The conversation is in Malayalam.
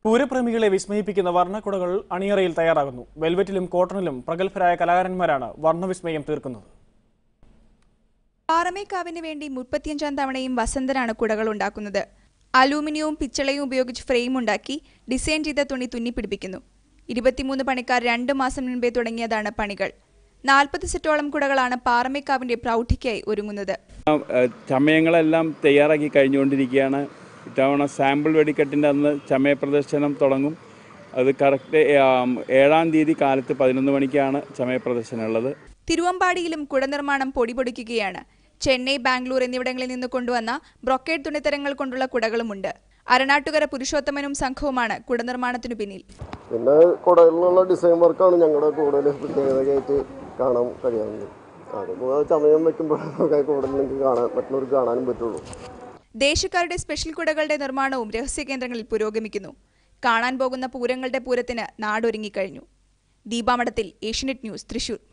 പൂരപ്രേമികളെ വിസ്മയിപ്പിക്കുന്ന വർണ്ണക്കുടകൾ അണിയറയിൽ തയ്യാറാകുന്നു വെൽവെറ്റിലും കോട്ടണിലും പ്രഗത്ഭരായ കലാകാരന്മാരാണ് വർണ്ണവിസ്മയം തീർക്കുന്നത് പാറമേക്കാവിന് വേണ്ടി മുപ്പത്തിയഞ്ചാം തവണയും വസന്തനാണ് കുടകൾ ഉണ്ടാക്കുന്നത് അലൂമിനിയവും പിച്ചളയും ഉപയോഗിച്ച് ഫ്രെയിം ഉണ്ടാക്കി ഡിസൈൻ ചെയ്ത തുണി തുന്നിപ്പിടിപ്പിക്കുന്നു ഇരുപത്തിമൂന്ന് പണിക്കാർ രണ്ടു മാസം മുൻപേ തുടങ്ങിയതാണ് പണികൾ നാൽപ്പത് സെറ്റോളം കുടകളാണ് പാറമേക്കാവിന്റെ പ്രൗഢിക്കായി ഒരുങ്ങുന്നത് ഏഹ് ചമയങ്ങളെല്ലാം തയ്യാറാക്കി കഴിഞ്ഞുകൊണ്ടിരിക്കുകയാണ് ഇത്തവണ സാമ്പിൾ വെടിക്കെട്ടിൻ്റെ അന്ന് ചമയ പ്രദർശനം തുടങ്ങും അത് കറക്റ്റ് ഏഴാം തീയതി കാലത്ത് പതിനൊന്ന് മണിക്കാണ് ചമയ പ്രദർശനം ഉള്ളത് തിരുവമ്പാടിയിലും കുട നിർമ്മാണം പൊടിപൊടിക്കുകയാണ് ചെന്നൈ ബാംഗ്ലൂർ എന്നിവിടങ്ങളിൽ നിന്ന് കൊണ്ടുവന്ന ബ്രൊക്കേഡ് തുണിത്തരങ്ങൾ കൊണ്ടുള്ള കുടകളുമുണ്ട് അരണാട്ടുകര പുരുഷോത്തമനും സംഘവുമാണ് കുട നിർമ്മാണത്തിനു പിന്നിൽ പിന്നെ കുടകളിലുള്ള ഡിസൈൻ വർക്കാണ് ഞങ്ങളുടെ കൂടുതൽ പ്രത്യേകതയായിട്ട് കാണാൻ കഴിയാവുന്നത് അത് ചമയം വെക്കുമ്പോഴൊക്കെ കൂടുതൽ നിങ്ങൾക്ക് കാണാൻ മറ്റുള്ളവർക്ക് കാണാനും പറ്റുള്ളൂ ദേശക്കാരുടെ സ്പെഷ്യൽ കുടകളുടെ നിർമ്മാണവും രഹസ്യ കേന്ദ്രങ്ങളിൽ പുരോഗമിക്കുന്നു കാണാൻ പോകുന്ന പൂരങ്ങളുടെ പൂരത്തിന് നാടൊരുങ്ങിക്കഴിഞ്ഞു ദീപാമഠത്തിൽ ഏഷ്യനെറ്റ് ന്യൂസ് തൃശൂർ